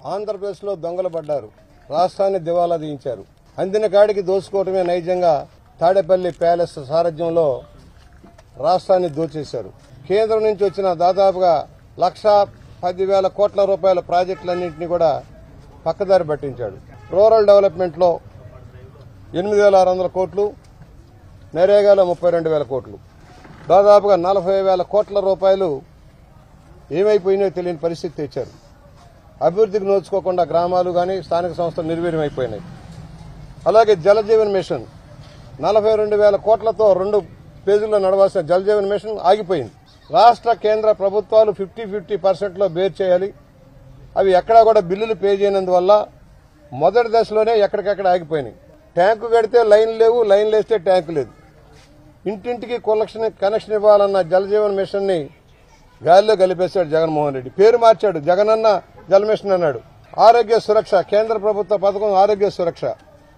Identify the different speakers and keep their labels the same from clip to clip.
Speaker 1: ఆంధ్రప్రదేశ్లో దొంగలు పడ్డారు రాష్ట్రాన్ని దివాలా తీయించారు అందిన కాడికి దోచుకోవటమే నైజంగా తాడేపల్లి ప్యాలెస్ సారథ్యంలో రాష్ట్రాన్ని దోచేశారు కేంద్రం నుంచి వచ్చిన దాదాపుగా లక్ష పదివేల కోట్ల రూపాయల ప్రాజెక్టులన్నింటినీ కూడా పక్కదారి పట్టించాడు రూరల్ డెవలప్మెంట్లో ఎనిమిది వేల ఆరు వందల కోట్లు నరేగాలో ముప్పై రెండు వేల కోట్లు దాదాపుగా నలభై వేల కోట్ల రూపాయలు ఏమైపోయినాయో తెలియని పరిస్థితి తెచ్చారు అభివృద్ధికి నోచుకోకుండా గ్రామాలు కానీ స్థానిక సంస్థలు నిర్వీర్యమైపోయినాయి అలాగే జలజీవన్ మిషన్ నలభై రెండు వేల కోట్లతో రెండు పేజీల్లో నడవాల్సిన జలజీవన్ మిషన్ ఆగిపోయింది రాష్ట్ర కేంద్ర ప్రభుత్వాలు ఫిఫ్టీ ఫిఫ్టీ పర్సెంట్లో బేర్ చేయాలి అవి ఎక్కడా కూడా బిల్లులు పే చేయనందువల్ల మొదటి దశలోనే ఎక్కడికెక్కడ ఆగిపోయినాయి ట్యాంకు కడితే లైన్ లేవు లైన్ లేస్తే ట్యాంకు లేదు ఇంటింటికి కొలక్షన్ కనెక్షన్ ఇవ్వాలన్న జలజీవన్ మిషన్ ని గాలిలో కలిపేశాడు జగన్మోహన్ రెడ్డి పేరు మార్చాడు జగనన్న జల మిషన్ అన్నాడు ఆరోగ్య సురక్ష కేంద్ర ప్రభుత్వ పథకం ఆరోగ్య సురక్ష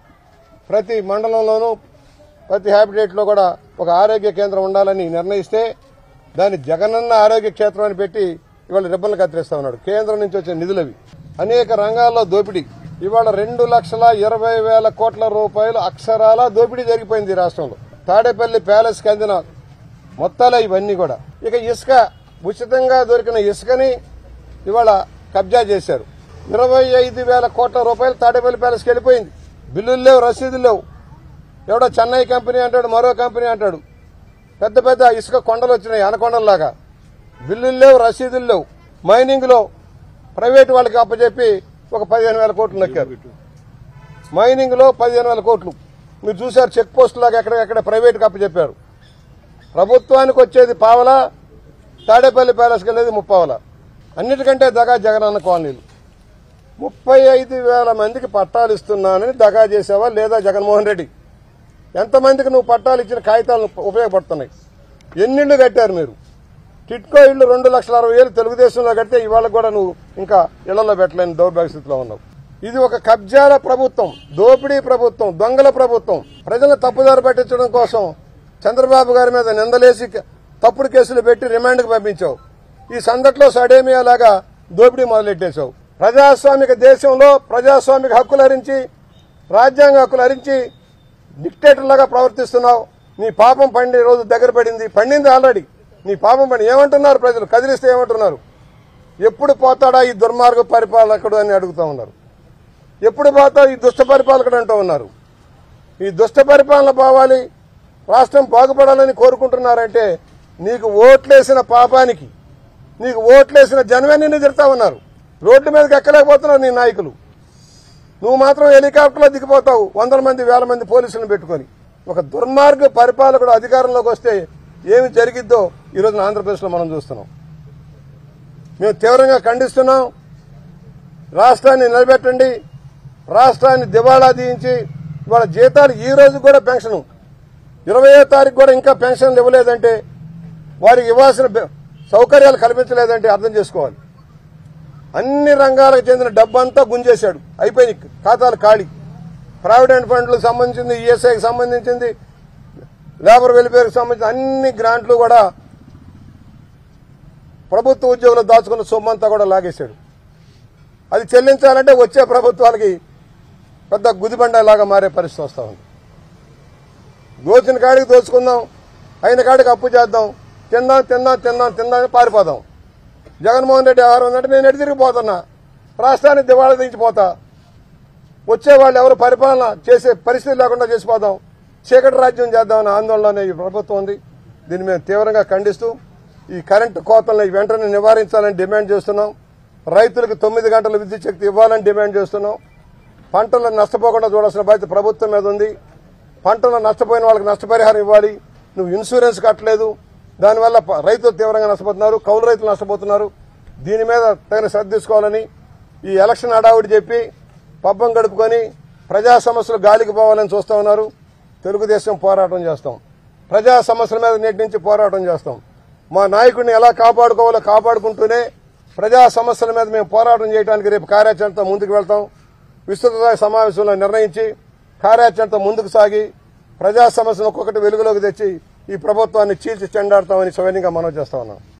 Speaker 1: ప్రతి మండలంలోనూ ప్రతి హ్యాబిటేట్ లో కూడా ఒక ఆరోగ్య కేంద్రం ఉండాలని నిర్ణయిస్తే దాన్ని జగనన్న ఆరోగ్య క్షేత్రం అని పెట్టి ఇవాళ రిబ్బన్లు కత్తిరిస్తా ఉన్నాడు కేంద్రం నుంచి వచ్చే నిధులవి అనేక రంగాల్లో దోపిడీ ఇవాళ రెండు లక్షల ఇరవై వేల కోట్ల రూపాయలు అక్షరాల దోపిడీ జరిగిపోయింది ఈ రాష్ట్రంలో తాడేపల్లి ప్యాలెస్ కి అందిన మొత్తాలే ఇవన్నీ కూడా ఇక ఇసుక ఉచితంగా దొరికిన ఇసుకని ఇవాళ కబ్జా చేశారు ఇరవై ఐదు వేల కోట్ల రూపాయలు తాడేపల్లి ప్యాలెస్కి వెళ్ళిపోయింది బిల్లులు లేవు రసీదులు లేవు ఎవడో చెన్నై కంపెనీ అంటాడు మరో కంపెనీ అంటాడు పెద్ద పెద్ద ఇసుక కొండలు వచ్చినాయి అనకొండల్లాగా బిల్లులు లేవు రసీదులు లేవు మైనింగ్ లో ప్రైవేట్ వాళ్ళకి అప్పచెప్పి ఒక పదిహేను వేల కోట్లు నొక్కారు మైనింగ్ లో పదిహేను వేల కోట్లు మీరు చూశారు చెక్ పోస్ట్ లాగా ఎక్కడెక్కడ ప్రైవేట్కి అప్పచెప్పారు ప్రభుత్వానికి వచ్చేది పావల తాడేపల్లి ప్యాలెస్కి వెళ్ళేది ముప్పావల అన్నిటికంటే దగా జగనన్న కాలనీలు ముప్పై ఐదు వేల మందికి పట్టాలు ఇస్తున్నానని దగా చేసావా లేదా జగన్మోహన్ రెడ్డి ఎంతమందికి నువ్వు పట్టాలు ఇచ్చిన కాగితాలు ఉపయోగపడుతున్నాయి ఎన్నిళ్ళు కట్టారు మీరు టిట్కో ఇళ్లు రెండు లక్షల అరవై వేలు తెలుగుదేశంలో కడితే ఇవాళ కూడా నువ్వు ఇంకా ఇళ్లలో పెట్టలేని దౌర్భాగ్య స్థితిలో ఉన్నావు ఇది ఒక కబ్జాల ప్రభుత్వం దోపిడీ ప్రభుత్వం దొంగల ప్రభుత్వం ప్రజలను తప్పుదారి పట్టించడం కోసం చంద్రబాబు గారి మీద నిందలేసి తప్పుడు కేసులు పెట్టి రిమాండ్కి పంపించావు ఈ సందట్లో సడేమియా లాగా దోపిడీ మొదలెట్టేశావు ప్రజాస్వామిక దేశంలో ప్రజాస్వామిక హక్కులు హరించి రాజ్యాంగ హక్కులు హరించి డిక్టేటర్ లాగా ప్రవర్తిస్తున్నావు నీ పాపం పండి రోజు దగ్గర పడింది పండింది ఆల్రెడీ నీ పాపం పండి ఏమంటున్నారు ప్రజలు కదిలిస్తే ఏమంటున్నారు ఎప్పుడు పోతాడా ఈ దుర్మార్గ పరిపాలకుడు అని అడుగుతా ఉన్నారు ఎప్పుడు పోతావు ఈ దుష్ట పరిపాలకుడు అంటూ ఉన్నారు ఈ దుష్ట పరిపాలన పోవాలి రాష్ట్రం బాగుపడాలని కోరుకుంటున్నారంటే నీకు ఓట్లేసిన పాపానికి నీకు ఓట్లేసిన జనమే నిన్ను తిడతా ఉన్నారు రోడ్ల మీదకి ఎక్కలేకపోతున్నారు నీ నాయకులు నువ్వు మాత్రం హెలికాప్టర్లో దిగిపోతావు వందల మంది వేల మంది పోలీసులను పెట్టుకొని ఒక దుర్మార్గ పరిపాలకుడు అధికారంలోకి వస్తే ఏమి జరిగిద్దో ఈ రోజున ఆంధ్రప్రదేశ్లో మనం చూస్తున్నాం మేము తీవ్రంగా ఖండిస్తున్నాం రాష్ట్రాన్ని నిలబెట్టండి రాష్ట్రాన్ని దివాళా తీయించి వాళ్ళ జీతాలు ఈ రోజు కూడా పెన్షన్ ఇరవయో తారీఖు కూడా ఇంకా పెన్షన్లు ఇవ్వలేదంటే వారికి ఇవ్వాల్సిన బె- సౌకర్యాలు కల్పించలేదంటే అర్థం చేసుకోవాలి అన్ని రంగాలకు చెందిన డబ్బంతా గుంజేశాడు అయిపోయింది ఖాతాలు ఖాళీ ప్రావిడెంట్ ఫండ్లకు సంబంధించింది ఈఎస్ఐకి సంబంధించింది లేబర్ వెల్ఫేర్కి సంబంధించిన అన్ని గ్రాంట్లు కూడా ప్రభుత్వ ఉద్యోగులు దాచుకున్న సొమ్మంతా కూడా లాగేశాడు అది చెల్లించాలంటే వచ్చే ప్రభుత్వాలకి పెద్ద గుదిబండలాగా మారే పరిస్థితి వస్తా ఉంది దోచిన కాడికి దోచుకుందాం అయిన కాడికి అప్పు చేద్దాం తిందాం తిందాం తిందాం తిందాం అని పారిపోదాం జగన్మోహన్ రెడ్డి ఆహారం ఉందంటే నేను ఎటు తిరిగిపోతున్నా రాష్ట్రాన్ని దివాళా దించిపోతా వచ్చేవాళ్ళు ఎవరు పరిపాలన చేసే పరిస్థితి లేకుండా చేసిపోదాం చీకటి రాజ్యం చేద్దామని ఆందోళన ఈ ప్రభుత్వం ఉంది దీన్ని మేము తీవ్రంగా ఖండిస్తూ ఈ కరెంటు కోతలను వెంటనే నివారించాలని డిమాండ్ చేస్తున్నాం రైతులకు తొమ్మిది గంటల విద్యుత్ శక్తి ఇవ్వాలని డిమాండ్ చేస్తున్నాం పంటలు నష్టపోకుండా చూడాల్సిన బాధ్యత ప్రభుత్వం మీద ఉంది పంటలు నష్టపోయిన వాళ్ళకి నష్టపరిహారం ఇవ్వాలి నువ్వు ఇన్సూరెన్స్ కట్టలేదు దానివల్ల ప- రైతులు తీవ్రంగా నష్టపోతున్నారు కౌలు రైతులు నష్టపోతున్నారు దీని మీద తగిన శ్రద్ధ తీసుకోవాలని ఈ ఎలక్షన్ హడావుడి చెప్పి పబ్బం గడుపుకొని ప్రజా సమస్యలు గాలికి పోవాలని చూస్తా ఉన్నారు తెలుగుదేశం పోరాటం చేస్తాం ప్రజా సమస్యల మీద నేటి నుంచి పోరాటం చేస్తాం మా నాయకుడిని ఎలా కాపాడుకోవాలో కాపాడుకుంటూనే ప్రజా సమస్యల మీద మేము పోరాటం చేయడానికి రేపు కార్యాచరణతో ముందుకు వెళ్తాం విస్తృత స్థాయి సమావేశంలో నిర్ణయించి కార్యాచరణతో ముందుకు సాగి ప్రజా సమస్యను ఒక్కొక్కటి వెలుగులోకి తెచ్చి ఈ ప్రభుత్వాన్ని చీల్చి చెండాడతామని సవినీయంగా మనం చేస్తా ఉన్నాం